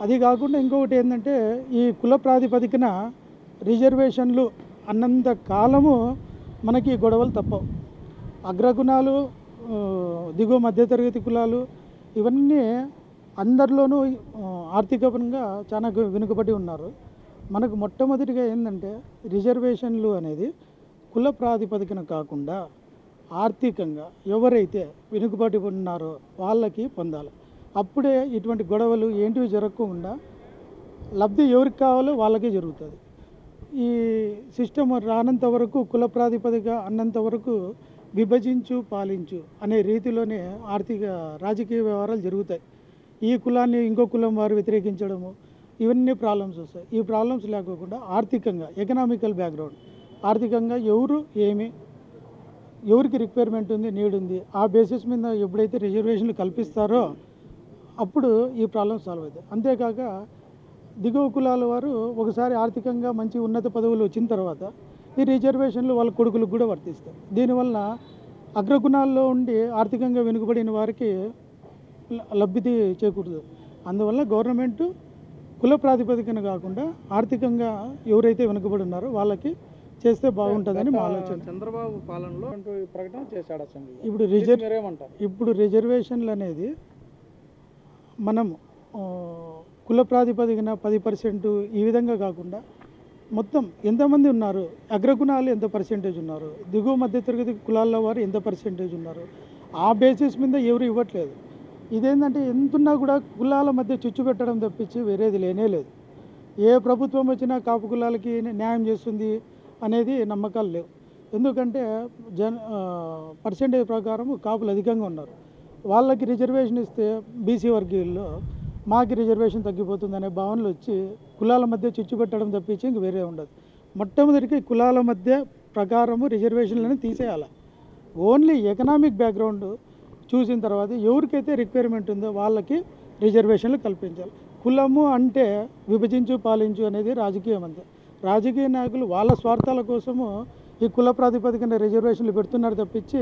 అది కాకుండా ఇంకొకటి ఏంటంటే ఈ కుల ప్రాతిపదికన రిజర్వేషన్లు అన్నంత కాలము మనకి ఈ గొడవలు తప్పవు అగ్రగుణాలు ఆ, దిగువ మధ్యతరగతి కులాలు ఇవన్నీ అందరిలోనూ ఆ, ఆర్థికంగా చాలా గు- వెనుకబడి ఉన్నారు మనకు మొట్టమొదటిగా ఏంటంటే రిజర్వేషన్లు అనేది కుల ప్రాతిపదికన కాకుండా ఆర్థికంగా ఎవరైతే వెనుకబడి ఉన్నారో వాళ్ళకి పొందాలి అప్పుడే ఇటువంటి గొడవలు ఏంటివి జరగకుండా లబ్ధి ఎవరికి కావాలో వాళ్ళకే జరుగుతుంది ఈ సిస్టమ్ రానంత వరకు కుల ప్రాతిపదిక అన్నంత వరకు విభజించు పాలించు అనే రీతిలోనే ఆర్థిక రాజకీయ వ్యవహారాలు జరుగుతాయి ఈ కులాన్ని ఇంకో కులం వారు వ్యతిరేకించడము ఇవన్నీ ప్రాబ్లమ్స్ వస్తాయి ఈ ప్రాబ్లమ్స్ లేకోకుండా ఆర్థికంగా ఎకనామికల్ బ్యాక్గ్రౌండ్ ఆర్థికంగా ఎవరు ఏమి ఎవరికి రిక్వైర్మెంట్ ఉంది నీడ్ ఉంది ఆ బేసిస్ మీద ఎప్పుడైతే రిజర్వేషన్లు కల్పిస్తారో అప్పుడు ఈ ప్రాబ్లం సాల్వ్ అవుతాయి అంతేకాక దిగువ కులాల వారు ఒకసారి ఆర్థికంగా మంచి ఉన్నత పదవులు వచ్చిన తర్వాత ఈ రిజర్వేషన్లు వాళ్ళ కొడుకులకు కూడా వర్తిస్తాయి దీనివల్ల అగ్రగుణాల్లో ఉండి ఆర్థికంగా వెనుకబడిన వారికి ల- లబ్ధి చేకూరదు అందువల్ల గవర్నమెంట్ కుల ప్రాతిపదికన కాకుండా ఆర్థికంగా ఎవరైతే వెనుకబడి ఉన్నారో వాళ్ళకి చేస్తే బాగుంటుందని మా ఆలోచన చంద్రబాబు పాలనలో అంటూ ఈ ప్రకటన చేశాడు అసెంబ్లీ ఇప్పుడు రిజర్వ్ మీరేమంటారు ఇప్పుడు రిజర్వేషన్లు అనేది మనం ఆ, కుల ప్రాతిపదికన పది పర్సెంట్ ఈ విధంగా కాకుండా మొత్తం ఎంతమంది ఉన్నారు అగ్రగుణాలు ఎంత పర్సెంటేజ్ ఉన్నారు దిగువ మధ్యతరగతి కులాల వారు ఎంత పర్సెంటేజ్ ఉన్నారు ఆ బేసిస్ మీద ఎవరు ఇవ్వట్లేదు ఇదేంటంటే ఎంతున్నా కూడా కులాల మధ్య చిచ్చు పెట్టడం తప్పించి వేరేది లేనే లేదు ఏ ప్రభుత్వం వచ్చినా కాపు కులాలకి న్యాయం చేస్తుంది అనేది నమ్మకాలు లేవు ఎందుకంటే జన పర్సెంటేజ్ ప్రకారం కాపులు అధికంగా ఉన్నారు వాళ్ళకి రిజర్వేషన్ ఇస్తే బీసీ వర్గీయుల్లో మాకి రిజర్వేషన్ తగ్గిపోతుంది అనే భావనలు వచ్చి కులాల మధ్య చిచ్చు పెట్టడం తప్పించి ఇంక వేరే ఉండదు మొట్టమొదటికి కులాల మధ్య ప్రకారము రిజర్వేషన్లను తీసేయాలి ఓన్లీ ఎకనామిక్ బ్యాక్గ్రౌండ్ చూసిన తర్వాత ఎవరికైతే రిక్వైర్మెంట్ ఉందో వాళ్ళకి రిజర్వేషన్లు కల్పించాలి కులము అంటే విభజించు పాలించు అనేది రాజకీయం అంతే రాజకీయ నాయకులు వాళ్ళ స్వార్థాల కోసము ఈ కుల ప్రాతిపదికన రిజర్వేషన్లు పెడుతున్నారు తప్పించి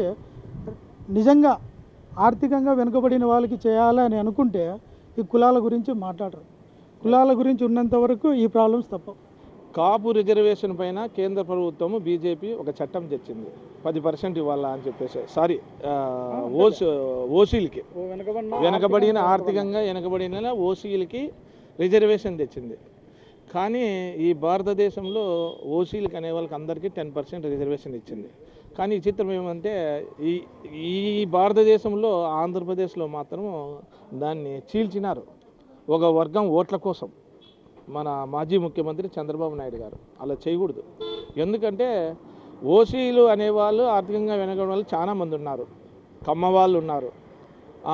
నిజంగా ఆర్థికంగా వెనుకబడిన వాళ్ళకి చేయాలని అనుకుంటే ఈ కులాల గురించి మాట్లాడరు కులాల గురించి ఉన్నంత వరకు ఈ ప్రాబ్లమ్స్ తప్పవు కాపు రిజర్వేషన్ పైన కేంద్ర ప్రభుత్వం బీజేపీ ఒక చట్టం తెచ్చింది పది పర్సెంట్ ఇవ్వాలా అని చెప్పేసి సారీ ఓసీ ఓసీలకి ఓ వెనకబడిన వెనకబడిన ఆర్థికంగా వెనకబడిన ఓసీలకి రిజర్వేషన్ తెచ్చింది కానీ ఈ భారతదేశంలో ఓసీలకు అనే వాళ్ళకి అందరికీ టెన్ పర్సెంట్ రిజర్వేషన్ ఇచ్చింది కానీ ఈ చిత్రం ఏమంటే ఈ ఈ భారతదేశంలో ఆంధ్రప్రదేశ్లో మాత్రం దాన్ని చీల్చినారు ఒక వర్గం ఓట్ల కోసం మన మాజీ ముఖ్యమంత్రి చంద్రబాబు నాయుడు గారు అలా చేయకూడదు ఎందుకంటే ఓసీలు అనేవాళ్ళు ఆర్థికంగా వెనకబడిన వాళ్ళు చాలా మంది ఉన్నారు కమ్మ వాళ్ళు ఉన్నారు ఆ,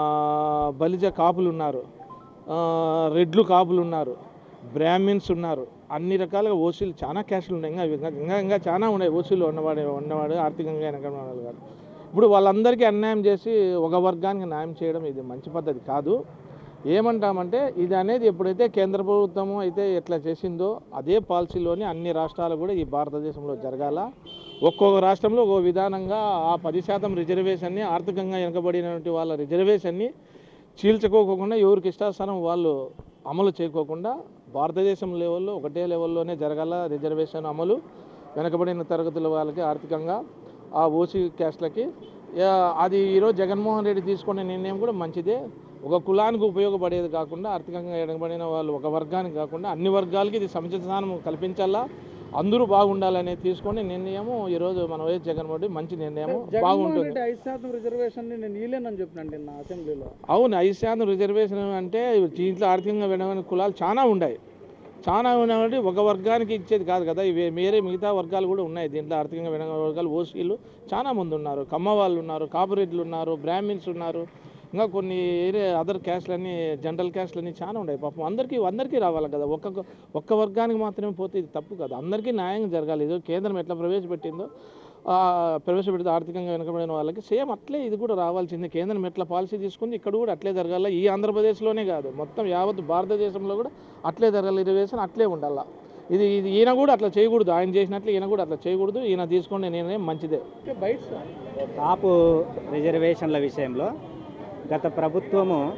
బలిజ కాపులు ఉన్నారు ఆ, రెడ్లు కాపులు ఉన్నారు బ్రాహ్మిన్స్ ఉన్నారు అన్ని రకాలుగా ఓసీలు చాలా క్యాస్ట్లు ఉన్నాయి ఇంకా ఇంకా ఇంకా ఇంకా చాలా ఉన్నాయి ఓసీలు ఉన్నవాడు ఉన్నవాడు ఆర్థికంగా వెనకబడిన వాళ్ళు కాదు ఇప్పుడు వాళ్ళందరికీ అన్యాయం చేసి ఒక వర్గానికి న్యాయం చేయడం ఇది మంచి పద్ధతి కాదు ఏమంటామంటే ఇది అనేది ఎప్పుడైతే కేంద్ర ప్రభుత్వము అయితే ఎట్లా చేసిందో అదే పాలసీలోని అన్ని రాష్ట్రాలు కూడా ఈ భారతదేశంలో జరగాల ఒక్కొక్క రాష్ట్రంలో ఒక్కో విధానంగా ఆ పది శాతం రిజర్వేషన్ని ఆర్థికంగా వెనుకబడినటువంటి వాళ్ళ రిజర్వేషన్ని చీల్చుకోకుండా ఎవరికి ఇష్టాస్థానం వాళ్ళు అమలు చేయకోకుండా భారతదేశం లెవెల్లో ఒకటే లెవెల్లోనే జరగాల రిజర్వేషన్ అమలు వెనకబడిన తరగతుల వాళ్ళకి ఆర్థికంగా ఆ ఓసీ క్యాస్ట్లకి యా, అది ఈరోజు జగన్మోహన్ రెడ్డి తీసుకునే నిర్ణయం కూడా మంచిదే ఒక కులానికి ఉపయోగపడేది కాకుండా ఆర్థికంగా ఎడగబడిన వాళ్ళు ఒక వర్గానికి కాకుండా అన్ని వర్గాలకి ఇది సముచిత స్థానం కల్పించాలా అందరూ బాగుండాలనే తీసుకొని నిర్ణయము ఈరోజు మన వైఎస్ జగన్మోహన్ రెడ్డి మంచి నిర్ణయము జగన్మోహన్ బాగుంటుంది రెడ్డి ఐదు శాతం రిజర్వేషన్ ని నేను ఇయ్యలేనని చెప్పినండి నా అసెంబ్లీలో అవును ఐదు శాతం రిజర్వేషన్ అంటే దీంట్లో ఆర్థికంగా వెనకబడిన కులాలు చాలా ఉన్నాయి చాలా ఉన్నాయి ఒక వర్గానికి ఇచ్చేది కాదు కదా ఇవి వేరే మిగతా వర్గాలు కూడా ఉన్నాయి దీంట్లో ఆర్థికంగా వెనకబడిన వర్గాలు ఓసీలు చాలా మంది ఉన్నారు కమ్మ వాళ్ళు ఉన్నారు కాపురెడ్లు ఉన్నారు బ్రాహ్మిన్స్ ఉన్నారు ఇంకా కొన్ని ఏరే అదర్ క్యాస్ట్లన్నీ జనరల్ క్యాస్ట్లన్నీ చాలా ఉన్నాయి పాపం అందరికీ అందరికీ రావాలి కదా ఒక్క ఒక్క వర్గానికి మాత్రమే పోతే ఇది తప్పు కదా అందరికీ న్యాయం జరగాలి ఇది కేంద్రం ఎట్లా ప్రవేశపెట్టిందో ఆ, ప్రవేశపెడితే ఆర్థికంగా వెనుకబడిన వాళ్ళకి సేమ్ అట్లే ఇది కూడా రావాల్సిందే కేంద్రం ఎట్లా పాలసీ తీసుకుంది ఇక్కడ కూడా అట్లే జరగాల ఈ ఆంధ్రప్రదేశ్లోనే కాదు మొత్తం యావత్ భారతదేశంలో కూడా అట్లే జరగాలి రిజర్వేషన్ అట్లే ఉండాలా ఇది ఇది ఈయన కూడా అట్లా చేయకూడదు ఆయన చేసినట్లు ఈయన కూడా అట్లా చేయకూడదు ఈయన తీసుకునే నిర్ణయం మంచిదే బయట కాపు రిజర్వేషన్ల విషయంలో గత ప్రభుత్వము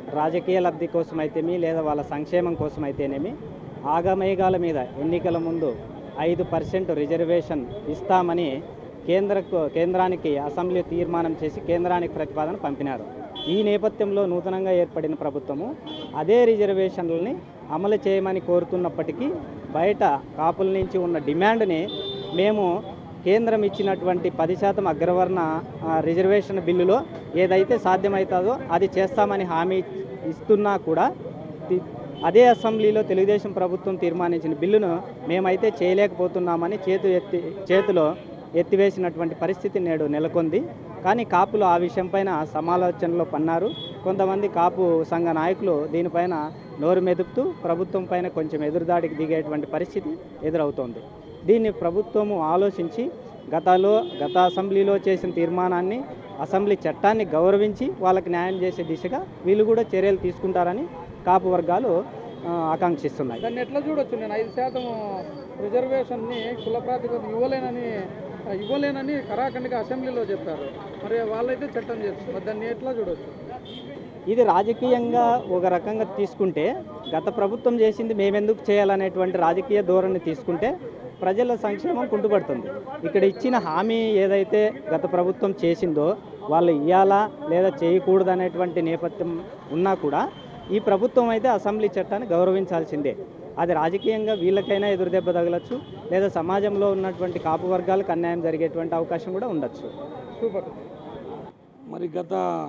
రాజకీయ లబ్ధి కోసమైతేమి లేదా వాళ్ళ సంక్షేమం కోసమైతేనేమి ఆగమేఘాల మీద ఎన్నికల ముందు ఐదు పర్సెంట్ రిజర్వేషన్ ఇస్తామని కేంద్ర కేంద్రానికి అసెంబ్లీ తీర్మానం చేసి కేంద్రానికి ప్రతిపాదన పంపినారు ఈ నేపథ్యంలో నూతనంగా ఏర్పడిన ప్రభుత్వము అదే రిజర్వేషన్లని అమలు చేయమని కోరుతున్నప్పటికీ బయట కాపుల నుంచి ఉన్న డిమాండ్ని మేము కేంద్రం ఇచ్చినటువంటి పది శాతం అగ్రవర్ణ ఆ, రిజర్వేషన్ బిల్లులో ఏదైతే సాధ్యమవుతుందో అది చేస్తామని హామీ ఇస్తున్నా కూడా తి- అదే అసెంబ్లీలో తెలుగుదేశం ప్రభుత్వం తీర్మానించిన బిల్లును మేమైతే చేయలేకపోతున్నామని చేతు ఎత్తి చేతిలో ఎత్తివేసినటువంటి పరిస్థితి నేడు నెలకొంది కానీ కాపులు ఆ విషయంపైన సమాలోచనలో పన్నారు కొంతమంది కాపు సంఘ నాయకులు దీనిపైన నోరు మెదుపుతూ ప్రభుత్వం పైన కొంచెం ఎదురుదాడికి దిగేటువంటి పరిస్థితి ఎదురవుతోంది దీన్ని ప్రభుత్వము ఆలోచించి గతంలో గత అసెంబ్లీలో చేసిన తీర్మానాన్ని అసెంబ్లీ చట్టాన్ని గౌరవించి వాళ్ళకి న్యాయం చేసే దిశగా వీళ్ళు కూడా చర్యలు తీసుకుంటారని కాపు వర్గాలు ఆ, ఆకాంక్షిస్తున్నాయి దాన్ని ఎట్లా చూడొచ్చు నేను ఐదు శాతం రిజర్వేషన్ని కుల ప్రాతిపదిక ఇవ్వలేనని ఇవ్వలేనని కరాఖండిగా అసెంబ్లీలో చెప్పారు మరి వాళ్ళైతే చట్టం చేస్తారు మరి దాన్ని ఎట్లా చూడొచ్చు ఇది రాజకీయంగా ఒక రకంగా తీసుకుంటే గత ప్రభుత్వం చేసింది మేమెందుకు చేయాలనేటువంటి రాజకీయ ధోరణి తీసుకుంటే ప్రజల సంక్షేమం కుంటుపడుతుంది ఇక్కడ ఇచ్చిన హామీ ఏదైతే గత ప్రభుత్వం చేసిందో వాళ్ళు ఇవ్వాలా లేదా చేయకూడదు అనేటువంటి నేపథ్యం ఉన్నా కూడా ఈ ప్రభుత్వం అయితే అసెంబ్లీ చట్టాన్ని గౌరవించాల్సిందే అది రాజకీయంగా వీళ్ళకైనా ఎదురుదెబ్బ తగలచ్చు లేదా సమాజంలో ఉన్నటువంటి కాపు వర్గాలకు అన్యాయం జరిగేటువంటి అవకాశం కూడా ఉండొచ్చు సూపర్ మరి గత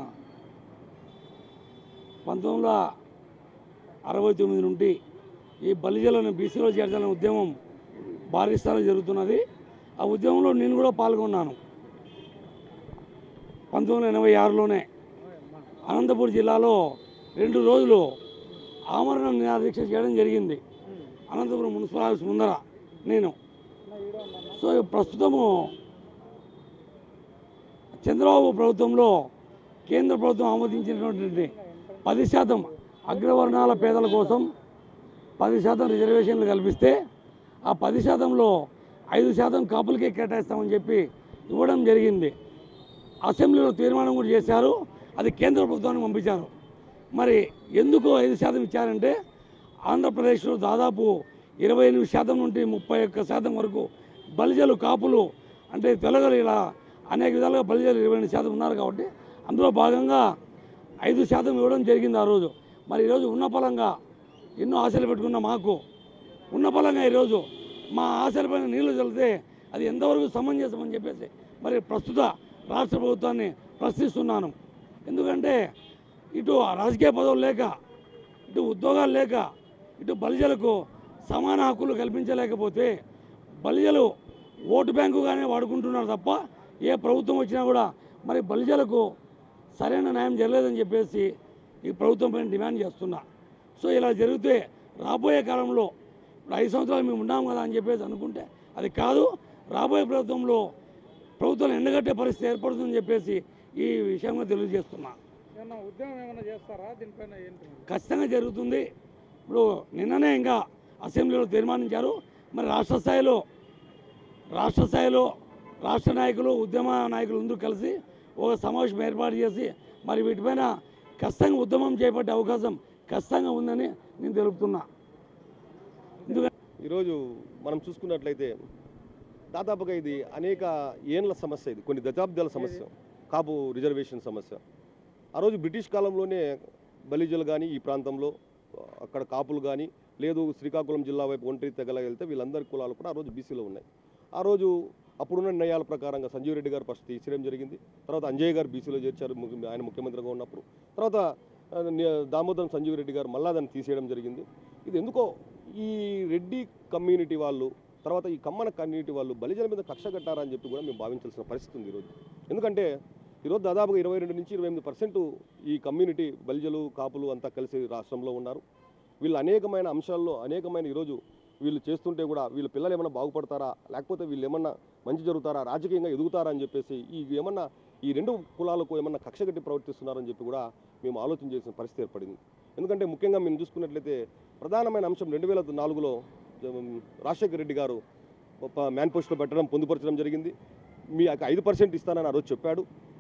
పంతొమ్మిది వందల అరవై తొమ్మిది నుండి ఈ బలిజలను బీసీలో చేర్చాలనే ఉద్యమం భారీ స్థాయిలో జరుగుతున్నది ఆ ఉద్యమంలో నేను కూడా పాల్గొన్నాను పంతొమ్మిది వందల ఎనభై ఆరులోనే అనంతపురం జిల్లాలో రెండు రోజులు ఆమరణ నిరాదీక్ష చేయడం జరిగింది అనంతపురం మున్సిపల్ ఆఫీస్ ముందర నేను సో ప్రస్తుతము చంద్రబాబు ప్రభుత్వంలో కేంద్ర ప్రభుత్వం ఆమోదించినటువంటి పది శాతం అగ్రవర్ణాల పేదల కోసం పది శాతం రిజర్వేషన్లు కల్పిస్తే ఆ పది శాతంలో ఐదు శాతం కాపులకే కేటాయిస్తామని చెప్పి ఇవ్వడం జరిగింది అసెంబ్లీలో తీర్మానం కూడా చేశారు అది కేంద్ర ప్రభుత్వానికి పంపించారు మరి ఎందుకు ఐదు శాతం ఇచ్చారంటే ఆంధ్రప్రదేశ్లో దాదాపు ఇరవై ఎనిమిది శాతం నుండి ముప్పై ఒక్క శాతం వరకు బలిజలు కాపులు అంటే తెలగలు ఇలా అనేక విధాలుగా బలిజలు ఇరవై ఎనిమిది శాతం ఉన్నారు కాబట్టి అందులో భాగంగా ఐదు శాతం ఇవ్వడం జరిగింది ఆ రోజు మరి ఈరోజు ఉన్న ఫలంగా ఎన్నో ఆశలు పెట్టుకున్న మాకు ఉన్న ఫలంగా ఈరోజు మా ఆశలపైన నీళ్లు చల్లితే అది ఎంతవరకు సమంజసం అని చెప్పేసి మరి ప్రస్తుత రాష్ట్ర ప్రభుత్వాన్ని ప్రశ్నిస్తున్నాను ఎందుకంటే ఇటు రాజకీయ పదవులు లేక ఇటు ఉద్యోగాలు లేక ఇటు బలిజలకు సమాన హక్కులు కల్పించలేకపోతే బలిజలు ఓటు బ్యాంకుగానే వాడుకుంటున్నారు తప్ప ఏ ప్రభుత్వం వచ్చినా కూడా మరి బలిజలకు సరైన న్యాయం జరగలేదని చెప్పేసి ఈ ప్రభుత్వం పైన డిమాండ్ చేస్తున్నా సో ఇలా జరిగితే రాబోయే కాలంలో ఇప్పుడు ఐదు సంవత్సరాలు మేము ఉన్నాం కదా అని చెప్పేసి అనుకుంటే అది కాదు రాబోయే ప్రభుత్వంలో ప్రభుత్వం ఎండగట్టే పరిస్థితి ఏర్పడుతుందని చెప్పేసి ఈ విషయంగా తెలియజేస్తున్నా ఏమన్నా ఉద్యమం ఏమైనా చేస్తారా దీనిపైన ఏంటి ఖచ్చితంగా జరుగుతుంది ఇప్పుడు నిన్ననే ఇంకా అసెంబ్లీలో తీర్మానించారు మరి రాష్ట్ర స్థాయిలో రాష్ట్ర స్థాయిలో రాష్ట్ర నాయకులు ఉద్యమ నాయకులు అందరూ కలిసి ఒక సమావేశం ఏర్పాటు చేసి మరి వీటిపైన ఖచ్చితంగా ఉద్యమం చేపట్టే అవకాశం ఖచ్చితంగా ఉందని నేను తెలుపుతున్నా ఎందుకంటే ఈరోజు మనం చూసుకున్నట్లయితే దాదాపుగా ఇది అనేక ఏండ్ల సమస్య ఇది కొన్ని దశాబ్దాల సమస్య కాపు రిజర్వేషన్ సమస్య ఆ రోజు బ్రిటిష్ కాలంలోనే బలిజలు కానీ ఈ ప్రాంతంలో అక్కడ కాపులు కానీ లేదు శ్రీకాకుళం జిల్లా వైపు ఒంటరి తెగల వెళ్తే వీళ్ళందరి కులాలు కూడా ఆ రోజు బీసీలో ఉన్నాయి ఆ రోజు అప్పుడున్న నిర్ణయాల ప్రకారంగా సంజీవ్ రెడ్డి గారు ఫస్ట్ తీసేయడం జరిగింది తర్వాత అంజయ్ గారు బీసీలో చేర్చారు ము- ఆయన ముఖ్యమంత్రిగా ఉన్నప్పుడు తర్వాత ఆ, ని- దామోదరం సంజీవ్ రెడ్డి గారు మళ్ళా దాన్ని తీసేయడం జరిగింది ఇది ఎందుకో ఈ రెడ్డి కమ్యూనిటీ వాళ్ళు తర్వాత ఈ కమ్మన కమ్యూనిటీ వాళ్ళు బలిజల మీద కక్ష కట్టారని చెప్పి కూడా మేము భావించాల్సిన పరిస్థితి ఉంది ఈరోజు ఎందుకంటే ఈరోజు దాదాపుగా ఇరవై రెండు నుంచి ఇరవై ఎనిమిది పర్సెంట్ ఈ కమ్యూనిటీ బలిజలు కాపులు అంతా కలిసి రాష్ట్రంలో ఉన్నారు వీళ్ళు అనేకమైన అంశాల్లో అనేకమైన ఈరోజు వీళ్ళు చేస్తుంటే కూడా వీళ్ళ పిల్లలు ఏమన్నా బాగుపడతారా లేకపోతే వీళ్ళు ఏమన్నా మంచి జరుగుతారా రాజకీయంగా ఎదుగుతారా అని చెప్పేసి ఈ ఏమన్నా ఈ రెండు కులాలకు ఏమన్నా కక్ష కట్టి ప్రవర్తిస్తున్నారని చెప్పి కూడా మేము ఆలోచన చేసిన పరిస్థితి ఏర్పడింది ఎందుకంటే ముఖ్యంగా మేము చూసుకున్నట్లయితే ప్రధానమైన అంశం రెండు వేల నాలుగులో జ- రాజశేఖర రెడ్డి గారు ఒక మ్యాన్ పోస్ట్లో పెట్టడం పొందుపరచడం జరిగింది మీ యొక్క ఐదు పర్సెంట్ ఇస్తానని ఆ రోజు చెప్పాడు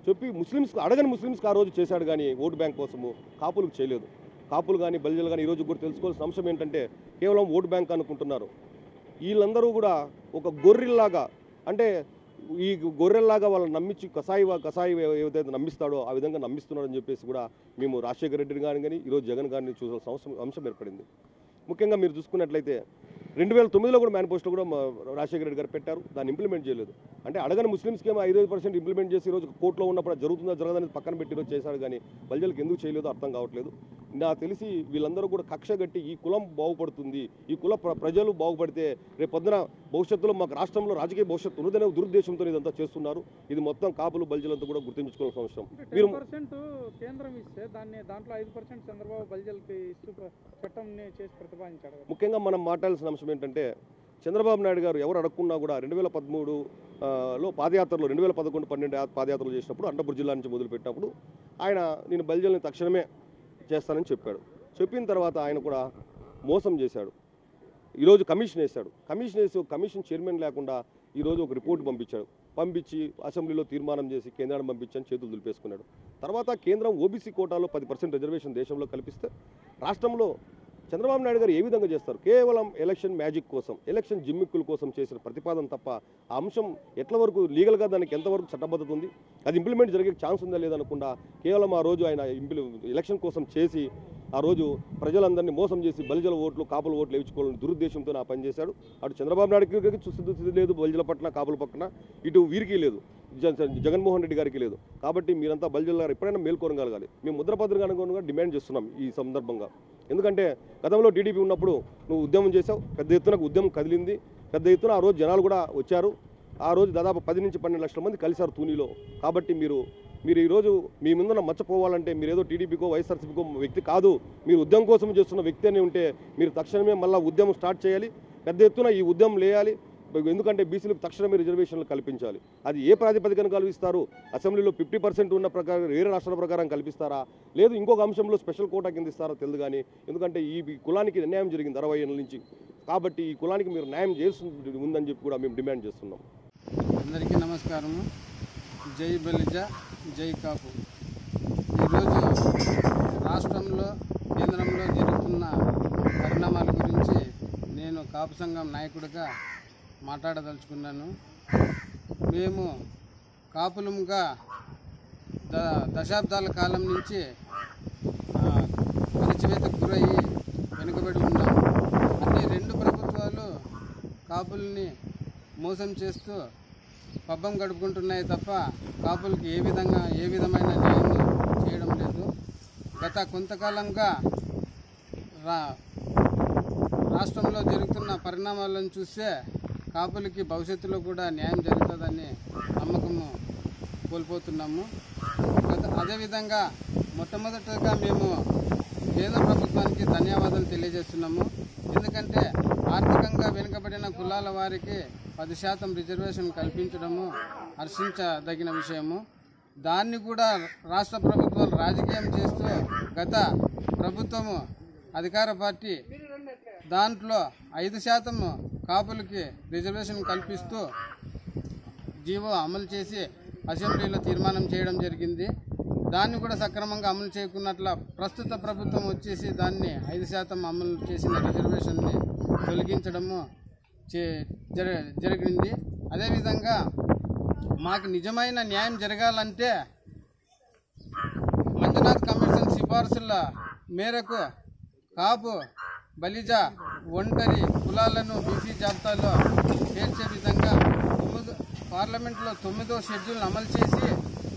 చెప్పి ముస్లిమ్స్కి అడగని ముస్లిమ్స్కి ఆ రోజు చేశాడు కానీ ఓటు బ్యాంక్ కోసము కాపులకు చేయలేదు కాపులు కానీ బలిజలు కానీ ఈరోజు కూడా తెలుసుకోవాల్సిన అంశం ఏంటంటే కేవలం ఓటు బ్యాంక్ అనుకుంటున్నారు వీళ్ళందరూ కూడా ఒక గొర్రెల్లాగా అంటే ఈ గొర్రెల్లాగా వాళ్ళని నమ్మించి కసాయి వా- కసాయి ఏ- ఏదైతే నమ్మిస్తాడో ఆ విధంగా నమ్మిస్తున్నాడని చెప్పేసి కూడా మేము రాజశేఖర రెడ్డి గారిని కానీ ఈరోజు జగన్ గారిని చూసాల్సిన అవసరం అంశం ఏర్పడింది ముఖ్యంగా మీరు చూసుకున్నట్లయితే రెండు వేల తొమ్మిదిలో కూడా మేనిఫెస్టో కూడా మా రాజశేఖర రెడ్డి గారు పెట్టారు దాన్ని ఇంప్లిమెంట్ చేయలేదు అంటే అడగని ముస్లిమ్స్కి ఏమో ఐదు పర్సెంట్ ఇంప్లిమెంట్ చేసి ఈరోజు కోర్టులో ఉన్నప్పుడు అది జరుగుతుందా జరగదని పక్కన పెట్టి ఈరోజు చేశాడు కానీ బల్జలకు ఎందుకు చేయలేదో అర్థం కావట్లేదు నాకు తెలిసి వీళ్ళందరూ కూడా కక్ష గట్టి ఈ కులం బాగుపడుతుంది ఈ కుల ప్ర- ప్రజలు బాగుపడితే రేపు పొద్దున భవిష్యత్తులో మాకు రాష్ట్రంలో రాజకీయ భవిష్యత్తు ఉన్నదనే దురుద్దేశంతో ఇదంతా చేస్తున్నారు ఇది మొత్తం కాపులు బల్జలంతా కూడా గుర్తుంచుకోవాల్సిన అవసరం మీరు టెన్ పర్సెంట్ కేంద్రం ఇస్తే దాన్ని దాంట్లో ఐదు పర్సెంట్ చంద్రబాబు బలిజలకి ఇస్తూ ప్ర- చట్టంని చేసి ప్రతిపాదించాడు కదా. ముఖ్యంగా మనం మాట్లాడాల్సిన అంశం ఏంటంటే చంద్రబాబు నాయుడు గారు ఎవరు అడగకున్నా కూడా రెండు వేల పదమూడు ఆ, లో పాదయాత్రలో రెండు వేల పదకొండు పన్నెండు ఆ- పాదయాత్రలు చేసినప్పుడు అనంతపురం జిల్లా నుంచి మొదలుపెట్టినప్పుడు ఆయన నేను బలిజల్ని తక్షణమే చేస్తానని చెప్పాడు చెప్పిన తర్వాత ఆయన కూడా మోసం చేశాడు ఈరోజు కమిషన్ వేశాడు కమిషన్ వేసి ఒక కమిషన్ చైర్మన్ లేకుండా ఈరోజు ఒక రిపోర్ట్ పంపించాడు పంపించి అసెంబ్లీలో తీర్మానం చేసి కేంద్రాన్ని పంపించని చేతులు దులిపేసుకున్నాడు తర్వాత కేంద్రం ఓబీసీ కోటాలో పది పర్సెంట్ రిజర్వేషన్ దేశంలో కల్పిస్తే రాష్ట్రంలో చంద్రబాబు నాయుడు గారు ఏ విధంగా చేస్తారు కేవలం ఎలక్షన్ మ్యాజిక్ కోసం ఎలక్షన్ జిమ్మిక్కుల కోసం చేసిన ప్రతిపాదన తప్ప ఆ అంశం ఎట్ల వరకు లీగల్గా దానికి ఎంతవరకు చట్టబద్ధత ఉంది అది ఇంప్లిమెంట్ జరిగే ఛాన్స్ ఉందా లేదనకుండా కేవలం ఆ రోజు ఆయన ఇంప్లి ఎలక్షన్ కోసం చేసి ఆ రోజు ప్రజలందరినీ మోసం చేసి బలిజల ఓట్లు కాపుల ఓట్లు వేయించుకోవాలని దురుద్దేశంతో ఆ పని చేశాడు అటు చంద్రబాబు నాయుడుకి చూస్తుంది లేదు బలిజల పట్ల కాపుల పక్కన ఇటు వీరికి లేదు జ- జగన్మోహన్ రెడ్డి గారికి లేదు కాబట్టి మీరంతా బలిజల గారు ఎప్పుడైనా మేల్కొనగలగాలి మేము ముద్రపత్రిక అనుగుణంగా డిమాండ్ చేస్తున్నాం ఈ సందర్భంగా ఎందుకంటే గతంలో టీడీపీ ఉన్నప్పుడు నువ్వు ఉద్యమం చేసావు పెద్ద ఎత్తున ఉద్యమం కదిలింది పెద్ద ఎత్తున ఆ రోజు జనాలు కూడా వచ్చారు ఆ రోజు దాదాపు పది నుంచి పన్నెండు లక్షల మంది కలిశారు తూనీలో కాబట్టి మీరు మీరు ఈరోజు మీ ముందున మచ్చపోవాలంటే మీరు ఏదో టీడీపీకో వైఎస్ఆర్సీపీకో వ్యక్తి కాదు మీరు ఉద్యమం కోసం చేస్తున్న వ్యక్తి అని ఉంటే మీరు తక్షణమే మళ్ళీ ఉద్యమం స్టార్ట్ చేయాలి పెద్ద ఎత్తున ఈ ఉద్యమం లేయాలి ఎందుకంటే బీసీలకు తక్షణమే రిజర్వేషన్లు కల్పించాలి అది ఏ ప్రాతిపదికన కల్పిస్తారు అసెంబ్లీలో ఫిఫ్టీ పర్సెంట్ ఉన్న ప్రకారం వేరే రాష్ట్రాల ప్రకారం కల్పిస్తారా లేదు ఇంకొక అంశంలో స్పెషల్ కోటా కింద ఇస్తారా తెలియదు కానీ ఎందుకంటే ఈ కులానికి అన్యాయం జరిగింది అరవై ఏళ్ళ నుంచి కాబట్టి ఈ కులానికి మీరు న్యాయం చేయాల్సి ఉందని చెప్పి కూడా మేము డిమాండ్ చేస్తున్నాం అందరికీ నమస్కారము జై బలిజ జై కాపు ఈరోజు రాష్ట్రంలో కేంద్రంలో జరుగుతున్న పరిణామాల గురించి నేను కాపు సంఘం నాయకుడిగా మాట్లాడదలుచుకున్నాను మేము కాపులముగా ద దశాబ్దాల కాలం నుంచి ఆ, అణచివేతకు గురయ్యి వెనుకబడి ఉన్నాం అన్ని రెండు ప్రభుత్వాలు కాపుల్ని మోసం చేస్తూ పబ్బం గడుపుకుంటున్నాయి తప్ప కాపులకి ఏ విధంగా ఏ విధమైన న్యాయం చేయడం లేదు గత కొంతకాలంగా రా రాష్ట్రంలో జరుగుతున్న పరిణామాలను చూస్తే కాపులకి భవిష్యత్తులో కూడా న్యాయం జరుగుతుందని నమ్మకము కోల్పోతున్నాము గత అదేవిధంగా మొట్టమొదటగా మేము కేంద్ర ప్రభుత్వానికి ధన్యవాదాలు తెలియజేస్తున్నాము ఎందుకంటే ఆర్థికంగా వెనుకబడిన కులాల వారికి పది శాతం రిజర్వేషన్ కల్పించడము హర్షించదగిన విషయము దాన్ని కూడా రాష్ట్ర ప్రభుత్వాలు రాజకీయం చేస్తూ గత ప్రభుత్వము అధికార పార్టీ దాంట్లో ఐదు శాతం కాపులకి రిజర్వేషన్ కల్పిస్తూ జీవో అమలు చేసి అసెంబ్లీలో తీర్మానం చేయడం జరిగింది దాన్ని కూడా సక్రమంగా అమలు చేయకున్నట్ల ప్రస్తుత ప్రభుత్వం వచ్చేసి దాన్ని ఐదు శాతం అమలు చేసిన రిజర్వేషన్ని తొలగించడము చే జర జరిగింది అదేవిధంగా మాకు నిజమైన న్యాయం జరగాలంటే మంజునాథ్ కమిషన్ సిఫార్సుల మేరకు కాపు బలిజ ఒంటరి కులాలను బీసీ జాబితాలో చేర్చే విధంగా తొమ్మిది పార్లమెంట్లో తొమ్మిదో షెడ్యూల్ అమలు చేసి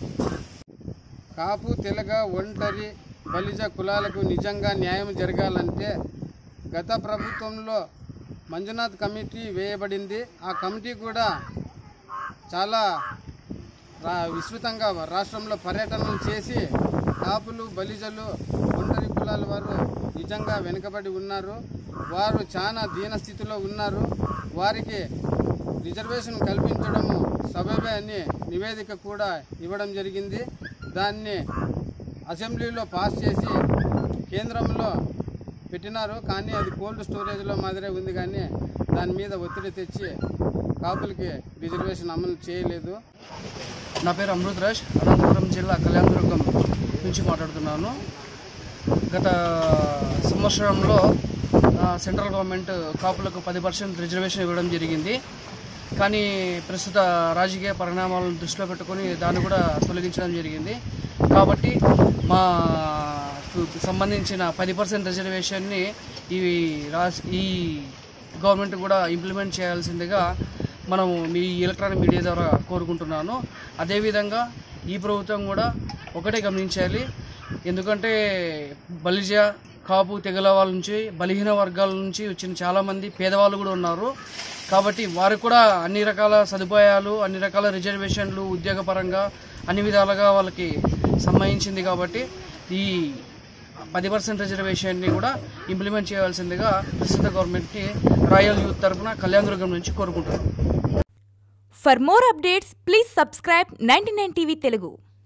కాపు తెలగ ఒంటరి బలిజ కులాలకు నిజంగా న్యాయం జరగాలంటే గత ప్రభుత్వంలో మంజునాథ్ కమిటీ వేయబడింది ఆ కమిటీ కూడా చాలా రా విస్తృతంగా రాష్ట్రంలో పర్యటనలు చేసి కాపులు బలిజలు ఒంటరి కులాల వారు నిజంగా వెనుకబడి ఉన్నారు వారు చాలా దీన స్థితిలో ఉన్నారు వారికి రిజర్వేషన్ కల్పించడము సబబే అని నివేదిక కూడా ఇవ్వడం జరిగింది దాన్ని అసెంబ్లీలో పాస్ చేసి కేంద్రంలో పెట్టినారు కానీ అది కోల్డ్ స్టోరేజ్లో మాదిరే ఉంది కానీ దాని మీద ఒత్తిడి తెచ్చి కాపులకి రిజర్వేషన్ అమలు చేయలేదు నా పేరు అమృత్ రాజ్ అనంతపురం జిల్లా కళ్యాణదుర్గం నుంచి మాట్లాడుతున్నాను గత సంవత్సరంలో ఆ, సెంట్రల్ గవర్నమెంట్ కాపులకు పది పర్సెంట్ రిజర్వేషన్ ఇవ్వడం జరిగింది కానీ ప్రస్తుత రాజకీయ పరిణామాలను దృష్టిలో పెట్టుకొని దాన్ని కూడా తొలగించడం జరిగింది కాబట్టి మా సంబంధించిన పది పర్సెంట్ రిజర్వేషన్ని ఈ రాజ్ ఈ గవర్నమెంట్ కూడా ఇంప్లిమెంట్ చేయాల్సిందిగా మనం మీ ఎలక్ట్రానిక్ మీడియా ద్వారా కోరుకుంటున్నాను అదేవిధంగా ఈ ప్రభుత్వం కూడా ఒకటే గమనించాలి ఎందుకంటే బలిజ కాపు తెగల వాళ్ళ నుంచి బలహీన వర్గాల నుంచి వచ్చిన చాలామంది పేదవాళ్ళు కూడా ఉన్నారు కాబట్టి వారికి కూడా అన్ని రకాల సదుపాయాలు అన్ని రకాల రిజర్వేషన్లు ఉద్యోగపరంగా అన్ని విధాలుగా వాళ్ళకి సంబంధించింది కాబట్టి ఈ పది పర్సెంట్ రిజర్వేషన్ని కూడా ఇంప్లిమెంట్ చేయాల్సిందిగా ప్రస్తుత గవర్నమెంట్కి రాయల్ యూత్ తరఫున కళ్యాణదుర్గం నుంచి కోరుకుంటున్నాను For more updates, please subscribe 99 TV Telugu.